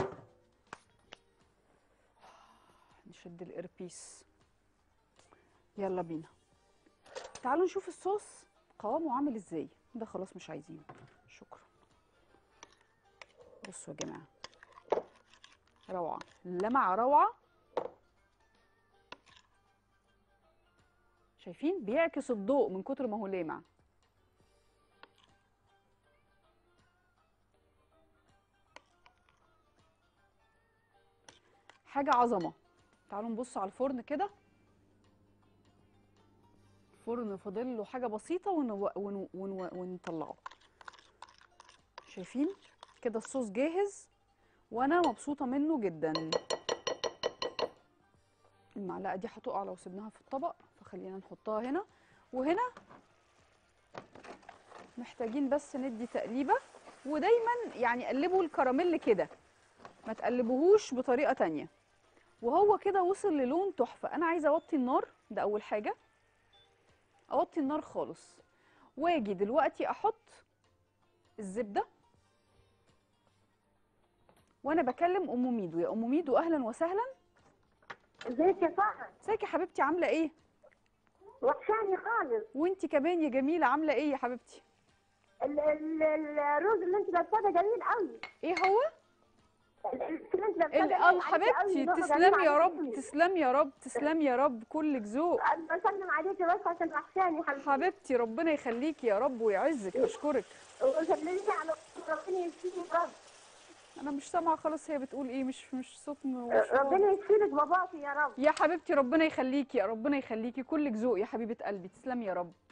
نشد الايربيس يلا بينا تعالوا نشوف الصوص قوامه عامل ازاي ده خلاص مش عايزينه شكرا بصوا يا جماعه روعه لمعه روعه شايفين بيعكس الضوء من كتر ما هو لامع حاجه عظمه تعالوا نبص على الفرن كده الفرن فاضل له حاجه بسيطه ونو... ون... ون... ونطلعه شايفين كده الصوص جاهز وانا مبسوطه منه جدا المعلقه دي هتقع لو سيبناها في الطبق فخلينا نحطها هنا وهنا محتاجين بس ندي تقليبه ودايما يعني قلبوا الكراميل كده ما تقلبوهوش بطريقه تانية وهو كده وصل للون تحفه انا عايزه اوطي النار ده اول حاجه اوطي النار خالص واجي دلوقتي احط الزبده وانا بكلم ام ميدو يا ام ميدو اهلا وسهلا ازيك يا سهر ازيك يا حبيبتي عامله ايه وحشاني خالص وانتي كمان يا جميله عامله ايه يا حبيبتي ال- ال- الرز اللي انت لابساه ده جميل قوي ايه هو ال- اللي انت لابساه ال- ده اه جميل عليكي قوي، حبيبتي روحه تسلمي جميل يا رب عليكي. تسلمي يا رب تسلمي يا رب كلك ذوق انا بسلم عليكي بس عشان وحشاني حبيبتي حبيبتي ربنا يخليكي يا رب ويعزك اشكرك وسلمي على ربنا يشفيك يا رب انا مش سامعه خالص هي بتقول ايه مش مش صوت م- مش واضح. ربنا يشفيلك باباكي يا رب يا حبيبتي ربنا يخليكي يا ربنا يخليكي كلك ذوق يا حبيبه قلبي تسلمي يا رب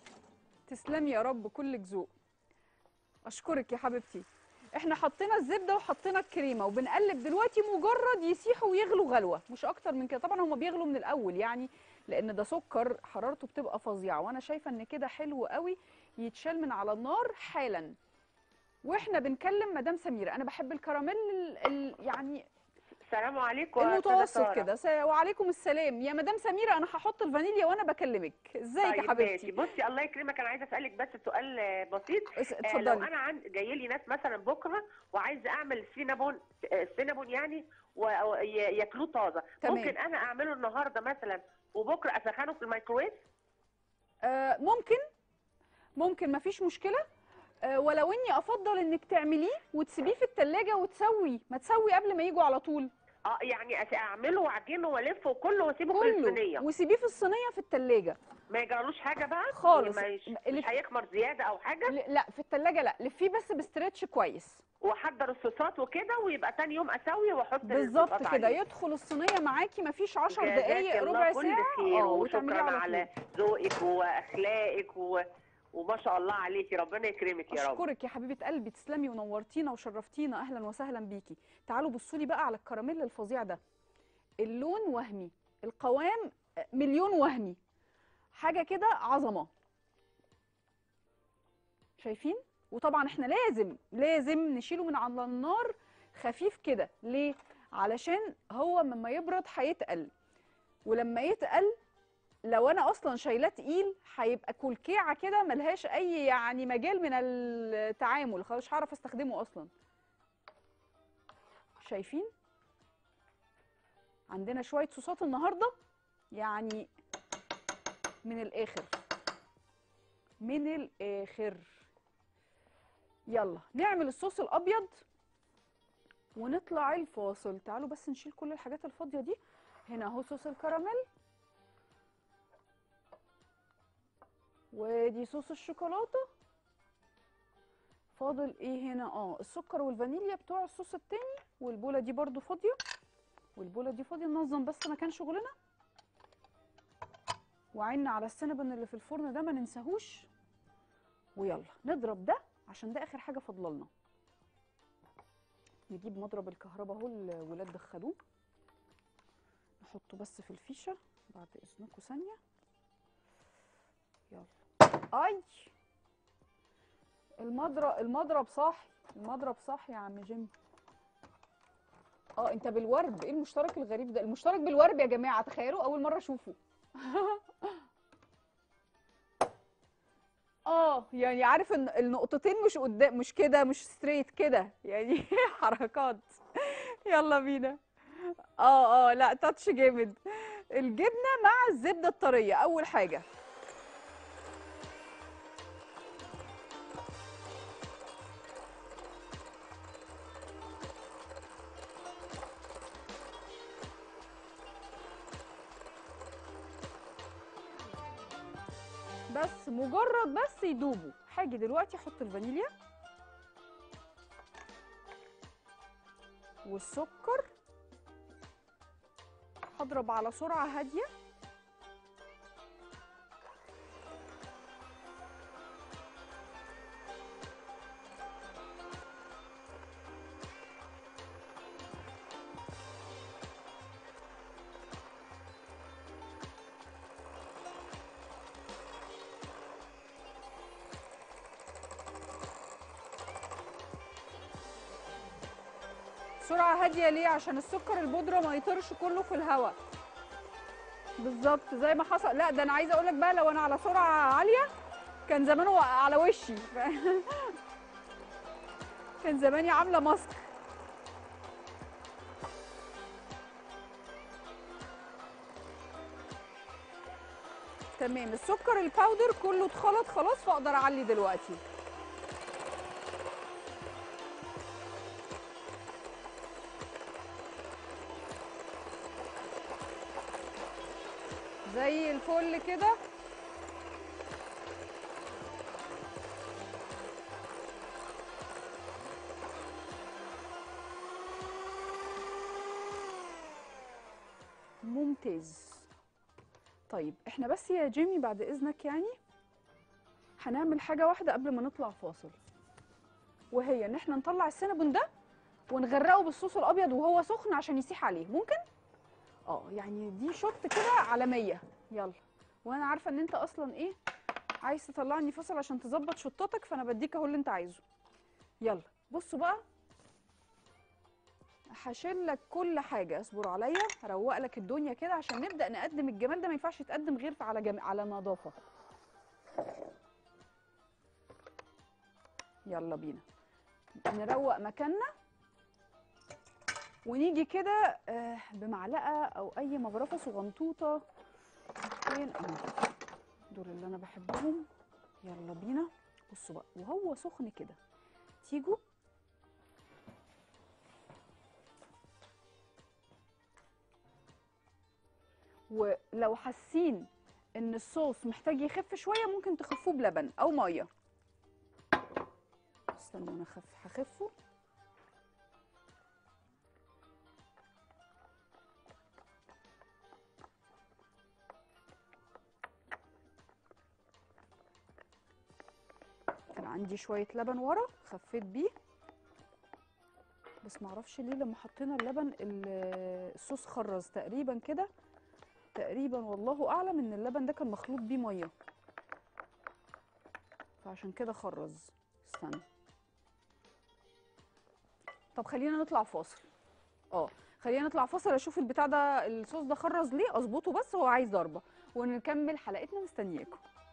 تسلمي يا رب كلك ذوق اشكرك يا حبيبتي احنا حطينا الزبده وحطينا الكريمه وبنقلب دلوقتي مجرد يسيحوا ويغلوا غلوه مش اكتر من كده طبعا هما بيغلوا من الاول يعني لان ده سكر حرارته بتبقى فظيعه وانا شايفه ان كده حلو قوي يتشال من على النار حالا واحنا بنكلم مدام سميره انا بحب الكراميل ال- ال- يعني السلام عليكم يا أستاذة المتوسط سارة. كده س- وعليكم السلام يا مدام سميره انا هحط الفانيليا وانا بكلمك ازيك يا طيب ماشي حبيبتي بصي الله يكرمك انا عايزه اسالك بس سؤال آه، بسيط اس- آه، لو اتفضلي انا عند جاي لي ناس مثلا بكره وعايزه اعمل سينابون آه، سينابون يعني وياكلوه طازه تمام. ممكن انا اعمله النهارده مثلا وبكره اسخنه في الميكروويف آه ممكن ممكن مفيش مشكله آه ولو اني افضل انك تعمليه وتسيبيه في التلاجة وتسوي ما تسوي قبل ما يجوا على طول اه يعني أس- اعمله واعجنه والفه وكله واسيبه في كله الصينيه وسيبيه في الصينيه في التلاجة ما يجرالوش حاجه بقى خالص. مش, اللي- مش هيخمر زياده او حاجه ل- لا في التلاجة لا لفيه بس بستريتش كويس واحضر الصوصات وكده ويبقى تاني يوم اسوي واحط بالظبط الصوصات كده عليه. يدخل الصينيه معاكي مفيش 10 جزاك دقايق الله ربع كل ساعه خير اه وتعمليه وشكرا على على طول ذوقك واخلاقك و... وما شاء الله عليكي ربنا يكرمك يا رب اشكرك يا حبيبه قلبي تسلمي ونورتينا وشرفتينا اهلا وسهلا بيكي تعالوا بصوا لي بقى على الكراميل الفظيع ده اللون وهمي القوام مليون وهمي حاجه كده عظمه شايفين وطبعا احنا لازم لازم نشيله من على النار خفيف كده ليه علشان هو لما يبرد هيتقل ولما يتقل لو انا اصلا شايلاه تقيل هيبقى كلكيعه كده ملهاش اي يعني مجال من التعامل خلاص مش هعرف استخدمه اصلا شايفين عندنا شويه صوصات النهارده يعني من الاخر من الاخر يلا نعمل الصوص الابيض ونطلع الفاصل تعالوا بس نشيل كل الحاجات الفاضيه دي هنا اهو صوص الكراميل ودي صوص الشوكولاته فاضل ايه هنا اه السكر والفانيليا بتوع الصوص التاني والبوله دي برضو فاضيه والبوله دي فاضيه ننظم بس مكان شغلنا وعيننا على السينابون اللي في الفرن ده ما ننساهوش ويلا نضرب ده عشان ده اخر حاجه فاضله نجيب مضرب الكهرباء اهو الولاد دخلوه نحطه بس في الفيشه بعد اذنكم ثانيه يلا اي المضرب المضرب صح المضرب صح يا عم جيمي اه انت بالورب ايه المشترك الغريب ده المشترك بالورب يا جماعه تخيلوا اول مره اشوفه اه يعني عارف ان النقطتين مش قدام مش كده مش ستريت كده يعني حركات يلا بينا اه اه لا تاتش جامد الجبنه مع الزبده الطريه اول حاجه بس مجرد بس يدوبوا هاجي دلوقتي احط الفانيليا والسكر هضرب على سرعه هاديه سرعة هادية ليه؟ عشان السكر البودرة ما يطرش كله في الهواء بالظبط زي ما حصل لا ده انا عايزه اقول لك بقى لو انا على سرعه عاليه كان زمانه على وشي كان زماني عامله ماسك تمام السكر الباودر كله اتخلط خلاص فاقدر اعلي دلوقتي زي الفل كده ممتاز طيب احنا بس يا جيمي بعد اذنك يعني هنعمل حاجه واحده قبل ما نطلع فاصل وهي ان احنا نطلع السينابون ده ونغرقه بالصوص الابيض وهو سخن عشان يسيح عليه ممكن اه يعني دي شوت كده عالميه يلا وانا عارفه ان انت اصلا ايه عايز تطلعني فاصل عشان تظبط شطاتك فانا بديك اهو اللي انت عايزه يلا بصوا بقى هشيل لك كل حاجه اصبر عليا هروق لك الدنيا كده عشان نبدا نقدم الجمال ده ما ينفعش يتقدم غير في- على جم... على نظافه يلا بينا نروق مكاننا ونيجي كده آه، بمعلقه او اي مغرفه صغنطوطه فين اهو دول اللي انا بحبهم يلا بينا بصوا بقى وهو سخن كده تيجوا ولو حاسين ان الصوص محتاج يخف شويه ممكن تخفوه بلبن او ميه استنوا انا اخف هخفه كان عندي شويه لبن ورا خفيت بيه بس معرفش ليه لما حطينا اللبن ال- الصوص خرز تقريبا كده تقريبا والله اعلم ان اللبن ده كان مخلوط بيه ميه فعشان كده خرز استنى طب خلينا نطلع فاصل اه خلينا نطلع فاصل اشوف البتاع ده الصوص ده خرز ليه اظبطه بس هو عايز ضربه ونكمل حلقتنا مستنياكم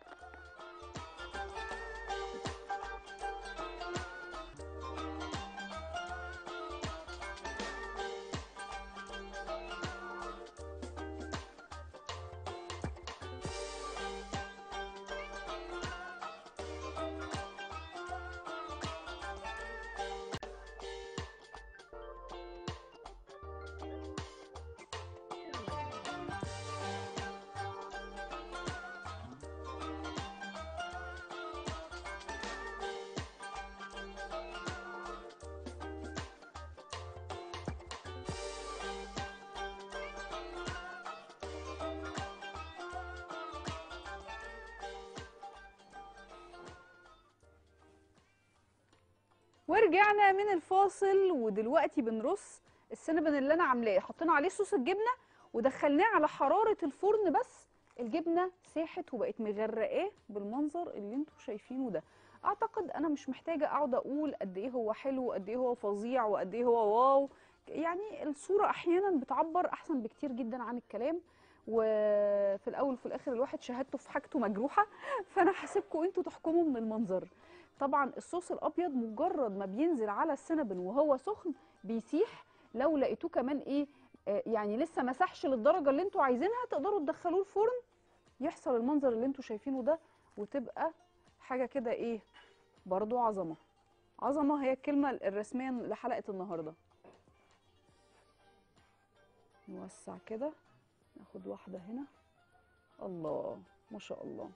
ورجعنا من الفاصل ودلوقتي بنرص السينابون اللي انا عاملاه حطينا عليه صوص الجبنه ودخلناه على حراره الفرن بس الجبنه ساحت وبقت مغرقاه بالمنظر اللي انتوا شايفينه ده اعتقد انا مش محتاجه اقعد اقول قد ايه هو حلو قد ايه هو فظيع وقد ايه هو واو يعني الصوره احيانا بتعبر احسن بكتير جدا عن الكلام وفي الاول وفي الاخر الواحد شهادته في حاجته مجروحه فانا هسيبكم انتوا تحكموا من المنظر طبعا الصوص الابيض مجرد ما بينزل على السينابون وهو سخن بيسيح لو لقيتوه كمان ايه آه، يعني لسه مسحش للدرجه اللي انتوا عايزينها تقدروا تدخلوه الفرن يحصل المنظر اللي انتوا شايفينه ده وتبقى حاجه كده ايه برضو عظمه عظمه هي الكلمه الرسميه لحلقه النهارده نوسع كده ناخد واحده هنا الله ما شاء الله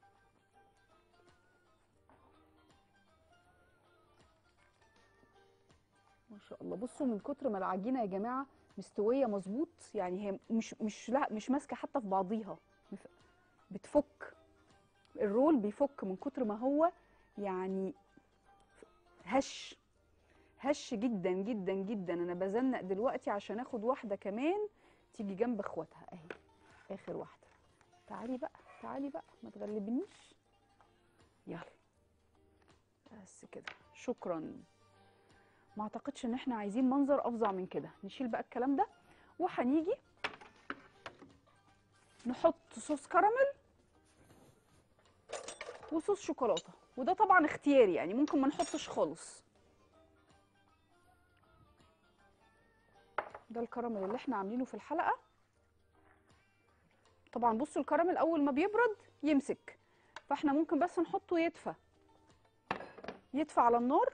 ما شاء الله بصوا من كتر ما العجينه يا جماعه مستويه مظبوط يعني هي مش مش لا مش ماسكه حتى في بعضيها مف- بتفك الرول بيفك من كتر ما هو يعني هش هش جدا جدا جدا انا بزنق دلوقتي عشان اخد واحده كمان تيجي جنب اخواتها اهي اخر واحده تعالي بقى تعالي بقى ما تغلبنيش يلا بس كده شكرا ما اعتقدش ان احنا عايزين منظر افظع من كده نشيل بقى الكلام ده وهنيجي نحط صوص كراميل وصوص شوكولاته وده طبعا اختياري يعني ممكن ما نحطش خالص ده الكراميل اللي احنا عاملينه في الحلقه طبعا بصوا الكراميل اول ما بيبرد يمسك فاحنا ممكن بس نحطه يدفى يدفى على النار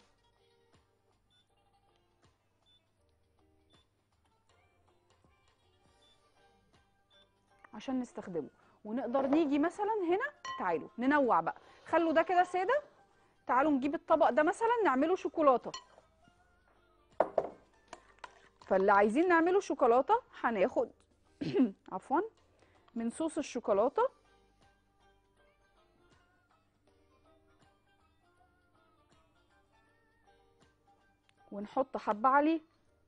عشان نستخدمه ونقدر نيجي مثلا هنا تعالوا ننوع بقى خلوا ده كده ساده تعالوا نجيب الطبق ده مثلا نعمله شوكولاته فاللي عايزين نعمله شوكولاته هناخد عفوا من صوص الشوكولاته ونحط حبه عليه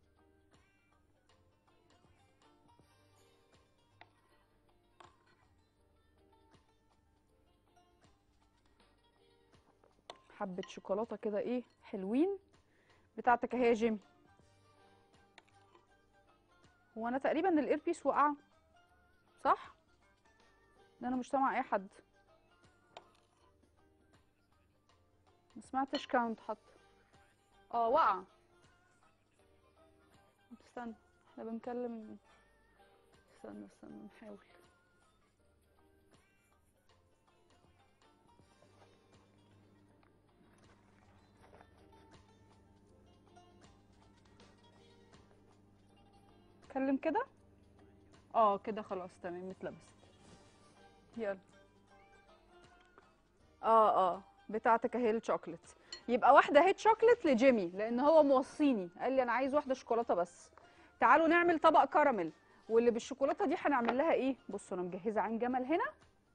حبة شوكولاتة كده ايه حلوين بتاعتك اهي يا جيمي هو انا تقريبا الايربيس وقع صح ده انا مش سامعه اي حد ما سمعتش كاونت حتى اه وقع استنى احنا بنكلم استنى استنى نحاول اتكلم كده اه كده خلاص تمام اتلبست يلا اه اه بتاعتك اهي الشوكليت يبقى واحده اهي شوكليت لجيمي لان هو موصيني قال لي انا عايز واحده شوكولاته بس تعالوا نعمل طبق كراميل واللي بالشوكولاته دي هنعمل لها ايه بصوا انا مجهزه عين جمل هنا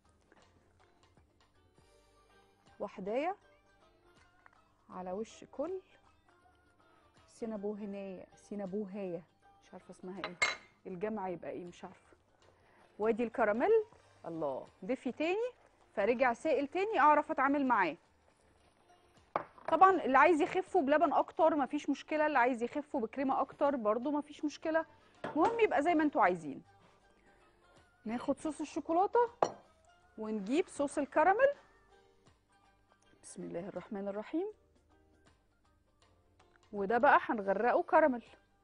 واحدايه على وش كل سينابوهنية سينابوهية مش عارفه اسمها ايه الجمع يبقى ايه مش عارفه وادي الكراميل الله دفي تاني فرجع سائل تاني اعرف اتعامل معاه طبعا اللي عايز يخفه بلبن اكتر مفيش مشكله اللي عايز يخفه بكريمه اكتر برضو مفيش مشكله المهم يبقى زي ما انتوا عايزين ناخد صوص الشوكولاته ونجيب صوص الكراميل بسم الله الرحمن الرحيم وده بقى هنغرقه كراميل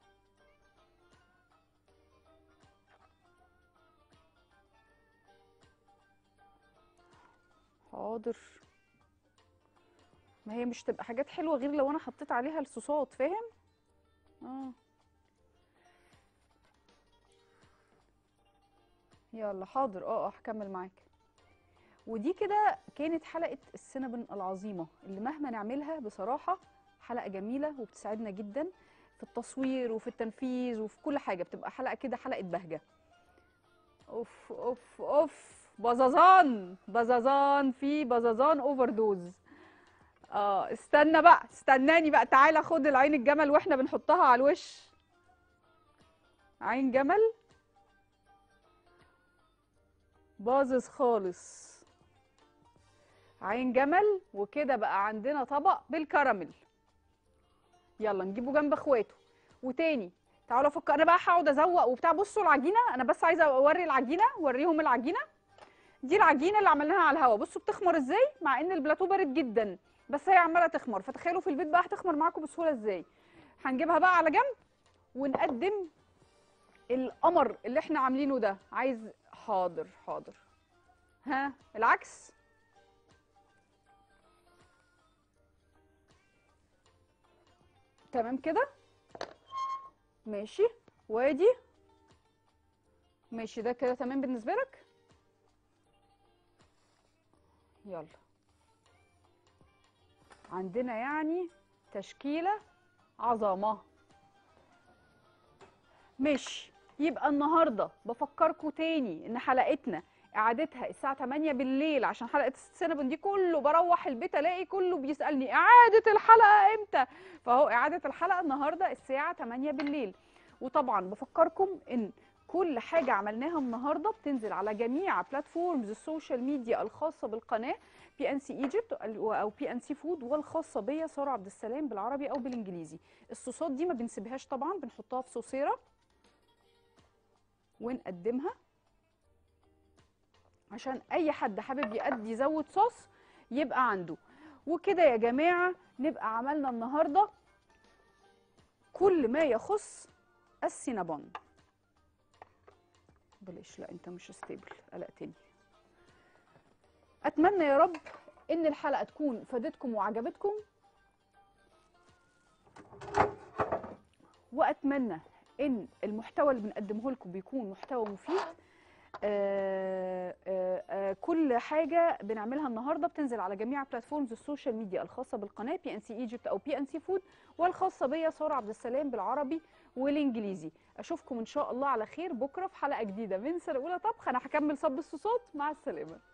حاضر ما هي مش تبقى حاجات حلوه غير لو انا حطيت عليها الصوصات فاهم اه يلا حاضر اه اه هكمل معاك ودي كده كانت حلقه السينابون العظيمه اللي مهما نعملها بصراحه حلقه جميله وبتساعدنا جدا في التصوير وفي التنفيذ وفي كل حاجه بتبقى حلقه كده حلقه بهجه اوف اوف اوف بزازان بزازان في بزازان اوفر دوز اه استنى بقى استناني بقى تعالى خد العين الجمل واحنا بنحطها على الوش عين جمل باظظ خالص عين جمل وكده بقى عندنا طبق بالكراميل يلا نجيبه جنب اخواته وتاني تعالوا افكر انا بقى هقعد ازوق وبتاع بصوا العجينه انا بس عايزه اوري العجينه اوريهم العجينه دي العجينه اللي عملناها على الهوا بصوا بتخمر ازاي مع ان البلاتو بارد جدا بس هي عماله تخمر فتخيلوا في البيت بقى هتخمر معاكم بسهوله ازاي هنجيبها بقى على جنب ونقدم القمر اللي احنا عاملينه ده عايز حاضر حاضر ها العكس تمام كده ماشي وادي ماشي ده كده تمام بالنسبه لك يلا عندنا يعني تشكيله عظمه ماشي يبقى النهارده بفكركم تاني ان حلقتنا اعادتها الساعه 8 بالليل عشان حلقه السينابون دي كله بروح البيت الاقي كله بيسالني اعاده الحلقه امتى فهو اعاده الحلقه النهارده الساعه 8 بالليل وطبعا بفكركم ان كل حاجه عملناها النهارده بتنزل على جميع بلاتفورمز السوشيال ميديا الخاصه بالقناه بي ان سي ايجيبت او بي ان سي فود والخاصه بيا ساره عبد السلام بالعربي او بالانجليزي الصوصات دي ما بنسيبهاش طبعا بنحطها في صوصيره ونقدمها عشان اي حد حابب يقد يزود صوص يبقى عنده وكده يا جماعه نبقى عملنا النهارده كل ما يخص السينابون بلاش لا انت مش ستيبل قلقتني اتمنى يا رب ان الحلقه تكون فادتكم وعجبتكم واتمنى ان المحتوى اللي بنقدمه لكم بيكون محتوى مفيد آه آه آه كل حاجه بنعملها النهارده بتنزل على جميع بلاتفورمز السوشيال ميديا الخاصه بالقناه بي ان سي ايجيبت او بي ان سي فود والخاصه بيا ساره عبد السلام بالعربي والانجليزي اشوفكم ان شاء الله على خير بكره في حلقه جديده من سنه اولى طبخ انا هكمل صب الصوصات مع السلامه